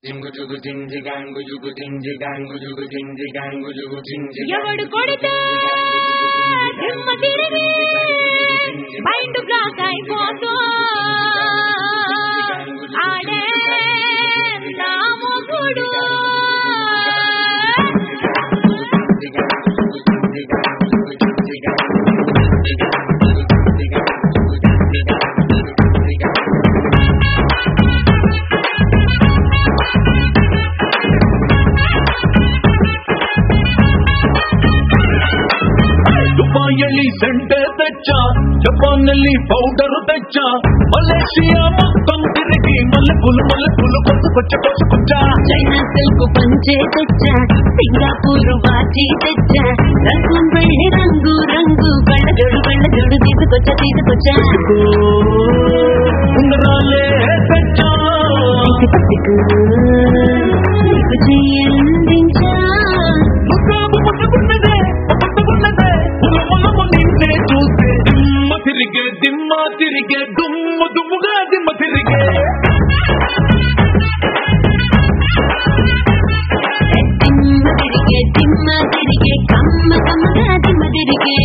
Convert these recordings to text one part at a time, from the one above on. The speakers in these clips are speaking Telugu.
ఎవడు కొడితే దిమ్మ తిరిగి మైండ్ బ్లాక్ అయిపోతూ ఆడే నా మొగుడు ದುಬಾಯಲ್ಲಿ ಸೆಂಟೆ ತೆಚ್ಚ ಜಪಾನ್ನಲ್ಲಿ ಪೌಡರ್ ತೆಚ್ಚ ಮಲೇಷಿಯಾ మొత్తం తిరిగి మల్లెపూలు మల్లెపూలు కొత్త కొచ్చ కొచ్చ కొచ్చ చైనా సిల్క్ పంచే తెచ్చా సింగపూర్ వాచి తెచ్చా రంగు వెళ్ళి రంగు రంగు కళ్ళ జోడు కళ్ళ జోడు తీసుకొచ్చా తీసుకొచ్చా ఉంగరాలే తెచ్చ పట్టుకు నీకు చెయ్యందించా ముక్కాబు ముట్టుకున్నదే ముట్టుకున్నదే ములములము నిన్నే చూస్తే దిమ్మ తిరిగే దిమ్మ తిరిగే దుమ్ము దుమ్ముగా దిమ్మ తిరిగే దిమ్మ తిరిగే దిమ్మ తిరిగే కమ్మ కమ్మగా దిమ్మ తిరిగే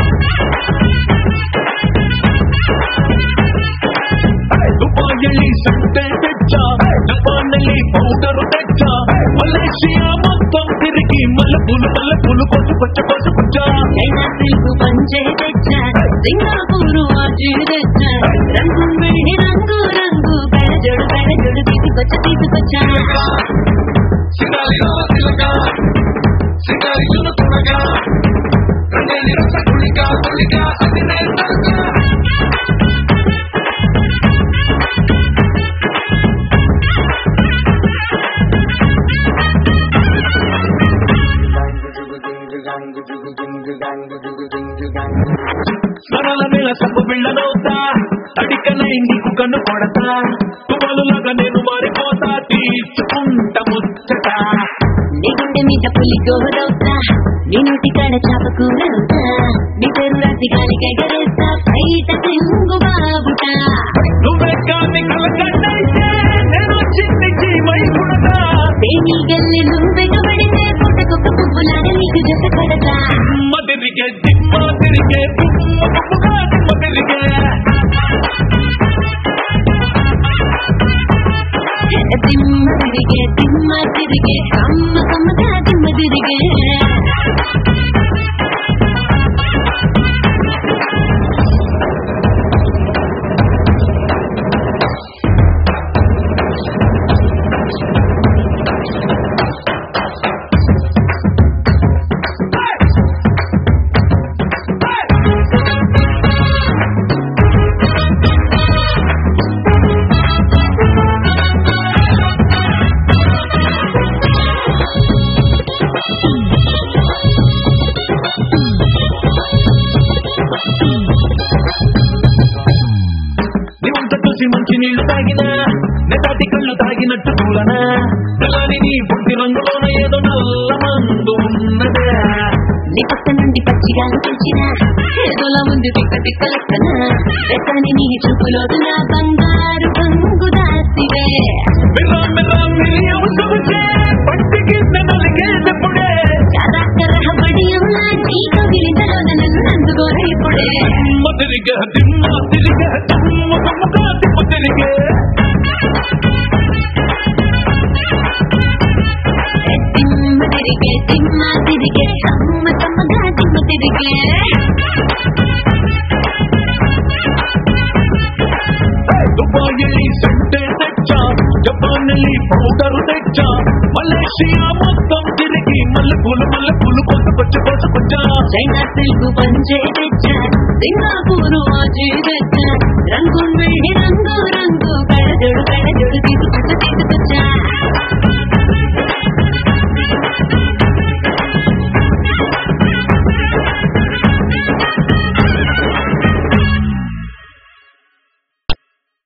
ದುಬಾಯಲ್ಲಿ ಸೆಂಟೆ ತೆಚ್ಚ ಜಪಾನ್ನಲ್ಲಿ ಪೌಡರ್ ತೆಚ್ಚ ಮಲೇಷಿಯಾ మొత్తం తిరిగి మల్లెపూలు మల్లెపూలు కొచ్చ కొచ్చ కొచ్చ కొచ్చ చైనా సిల్క్ పంచే తెచ్చా సింగపూర్ వాచి తెచ్చా రంగు వెళ్ళి రంగు రంగు కళ్ళ జోడు కళ్ళ జోడు తీసుకొచ్చా తీసుకొచ్చా సిగాలిలో సిలక సిగాలిలో తునక రంగేలి రస గుళిక గుళిక అది నేర్తక సరళ నెల సబ్బు బిళ్ళనవుతా తడికనై నీకు కన్ను కొడతా తువాలులాగా నేను మారిపోతా తీర్చుకుంట ముచ్చట నీ గుండె మీద పులి గోరవుతా నీ నోటి కాడ చాప కూరవుతా నీ పేరు రాసి గాలికి ఎగరేస్తా బయట సింగు బాబుటా నువ్వే కాని కలకట్టయితే నేను చిన్ని చీమై పుడతా తేని గల్లి నువ్వెగబడితే పుట్టకొక్క పువ్వులాగా నీకు జత కడతా దిమ్మ తిరిగే దిమ్మ తిరిగే దుమ్మ దుమ్ముగా దిమ్మ తిరిగే దిమ్మ తిరిగే దిమ్మ తిరిగే కమ్మ కమ్మగా దిమ్మ తిరిగే నీవంత చూసి మంచి నీళ్లు తాగినా నెటాటి కళ్ళు తాగినట్టు చూడనా తెల్లని నీ బుద్ధి రంగులోన ఏదో నల్ల మందు ఉన్నదే నీ పక్క నుండి పచ్చిగా తెచ్చినా ఏదోలా ముందు తిక్క తిక్క లెక్కన ఎక్కని నీ చూపులోదు నా బంగారు బంగు దాసివే మిర్రా మిర్రా మిరియం చూసే పట్టికి నలిగేటప్పుడే కర్ర కర్ర బడియులా నీ కవిలింతలోన నన్ను నందుకోరా ఇప్పుడే దిమ్మ తిరిగే దిమ్మ తిరిగే దుమ్మ దుమ్ముగా దిమ్మ తిరిగే దిమ్మ తిరిగే దిమ్మ తిరిగే కమ్మ కమ్మగా దిమ్మ తిరిగే దుబాయ్ సెంటే తెచ్చా జపాన్ನಲ್ಲಿ పౌడర్ తెచ్చా మలేషియా మొత్తం తిరిగి మల్లెపూలు మల్లెపూలు కొత్త కొచ్చ కొత్త కొచ్చ చైనా సిల్క్ పంచే తెచ్చా సింగపూర్ వాచి తెచ్చా రంగు వెళ్ళి రంగు రంగు